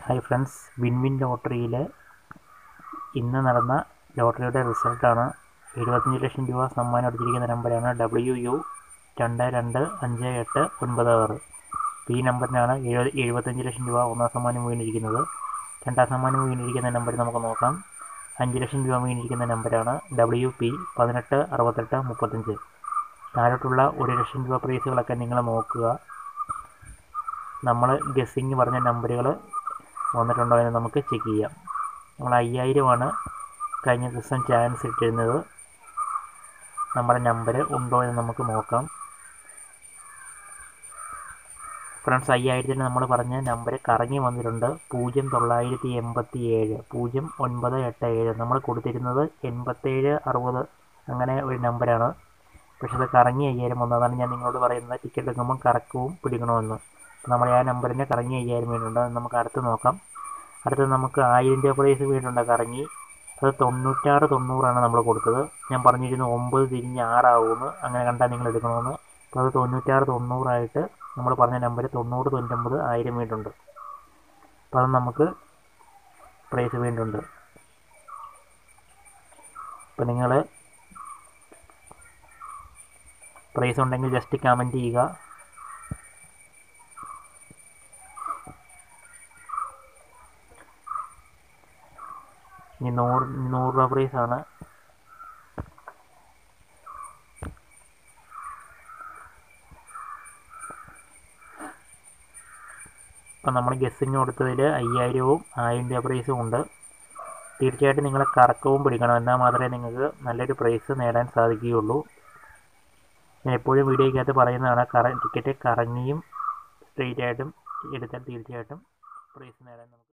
hi friends win win ലോട്ടറിയിൽ ഇന്ന് നടന്ന ലോട്ടറിയുടെ റിസൾട്ടാണ് എഴുപത്തഞ്ച് ലക്ഷം രൂപ സമ്മാനം അടിച്ചിരിക്കുന്ന നമ്പറാണ് ഡബ്ല്യു യു രണ്ട് രണ്ട് അഞ്ച് എട്ട് ഒൻപത് ആറ് ഈ നമ്പറിനാണ് എഴു എഴുപത്തഞ്ച് ലക്ഷം രൂപ ഒന്നാം സമ്മാനം വീണിരിക്കുന്നത് രണ്ടാം സമ്മാനം വീണിരിക്കുന്ന നമ്പർ നമുക്ക് നോക്കാം അഞ്ച് ലക്ഷം രൂപ വീണിരിക്കുന്ന നമ്പറാണ് ഡബ്ല്യു പി പതിനെട്ട് അറുപത്തെട്ട് മുപ്പത്തഞ്ച് താഴോട്ടുള്ള ഒരു ലക്ഷം രൂപ പ്രൈസുകളൊക്കെ നിങ്ങൾ നോക്കുക നമ്മൾ ഗസ്സിങ് പറഞ്ഞ നമ്പറുകൾ വന്നിട്ടുണ്ടോ എന്ന് നമുക്ക് ചെക്ക് ചെയ്യാം നമ്മൾ അയ്യായിരമാണ് കഴിഞ്ഞ ദിവസം ചാൻസ് ഇട്ടിരുന്നത് നമ്മുടെ നമ്പർ ഉണ്ടോ എന്ന് നമുക്ക് നോക്കാം ഫ്രണ്ട്സ് അയ്യായിരത്തിന് നമ്മൾ പറഞ്ഞ നമ്പർ കറങ്ങി വന്നിട്ടുണ്ട് പൂജ്യം തൊള്ളായിരത്തി എൺപത്തി ഏഴ് പൂജ്യം ഒൻപത് എട്ട് ഏഴ് നമ്മൾ കൊടുത്തിരുന്നത് എൺപത്തേഴ് അറുപത് അങ്ങനെ ഒരു നമ്പറാണ് പക്ഷെ അത് കറങ്ങി അയ്യായിരം വന്നു അതാണ് ഞാൻ നിങ്ങളോട് പറയുന്നത് ടിക്കറ്റ് എടുക്കുമ്പോൾ കറക്കവും പിടിക്കണമെന്ന് നമ്മൾ ആ നമ്പറിന് കറങ്ങി അയ്യായിരം വീണ്ടുണ്ട് അത് നമുക്ക് അടുത്ത് നോക്കാം അടുത്ത് നമുക്ക് ആയിരം രൂപ പ്രൈസ് വീണ്ടുണ്ട് കറങ്ങി അത് തൊണ്ണൂറ്റാറ് തൊണ്ണൂറാണ് നമ്മൾ കൊടുത്തത് ഞാൻ പറഞ്ഞിരുന്നു ഒമ്പത് തിരിഞ്ഞ് ആറാവുമെന്ന് അങ്ങനെ കണ്ടാൽ നിങ്ങൾ എടുക്കണമെന്ന് അപ്പോൾ അത് തൊണ്ണൂറ്റാറ് തൊണ്ണൂറായിട്ട് നമ്മൾ പറഞ്ഞ നമ്പർ തൊണ്ണൂറ് തൊണ്ണൂറ്റൊമ്പത് ആയിരം വീണ്ടുണ്ട് അപ്പോൾ അത് നമുക്ക് പ്രൈസ് വീണ്ടുണ്ട് അപ്പോൾ നിങ്ങൾ പ്രൈസ് ഉണ്ടെങ്കിൽ ജസ്റ്റ് കമൻറ്റ് ചെയ്യുക ഇനി നൂറ് നൂറ് രൂപ പ്രൈസാണ് ഇപ്പം നമ്മൾ ഗസ്സിങ് കൊടുത്തതിൽ അയ്യായിരവും ആയിരം രൂപ പ്രൈസും ഉണ്ട് തീർച്ചയായിട്ടും നിങ്ങൾ കറക്കവും പിടിക്കണം എന്നാൽ മാത്രമേ നിങ്ങൾക്ക് നല്ലൊരു പ്രൈസ് നേടാൻ സാധിക്കുകയുള്ളൂ ഞാൻ എപ്പോഴും വീഡിയോയ്ക്കകത്ത് പറയുന്നതാണ് കറ ടിക്കറ്റ് കറങ്ങിയും സ്ട്രെയിറ്റ് ആയിട്ടും എടുത്താൽ തീർച്ചയായിട്ടും പ്രൈസ് നേടാൻ നമുക്ക്